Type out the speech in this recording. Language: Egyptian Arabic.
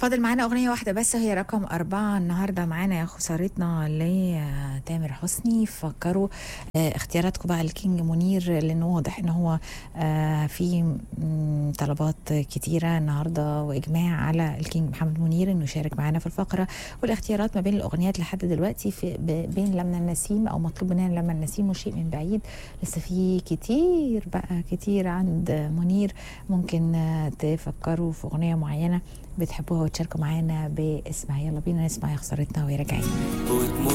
فاضل معانا أغنية واحدة بس هي رقم أربعة النهاردة معانا يا خسارتنا لتامر حسني فكروا آه، اختياراتكم بقى الكينج منير لأنه واضح إن هو آه، في مم، طلبات كتيرة النهاردة وإجماع على الكينج محمد منير إنه يشارك معانا في الفقرة والاختيارات ما بين الأغنيات لحد دلوقتي في ب- بين لمنا النسيم أو مطلوب مننا لمنا النسيم وشيء من بعيد لسه في كتير بقى كتير عند منير ممكن آه، تفكروا في أغنية معينة بتحبوها وتشاركوا معانا باسمها يلا بينا نسمع يا خسارتنا وهي راجعين وتمر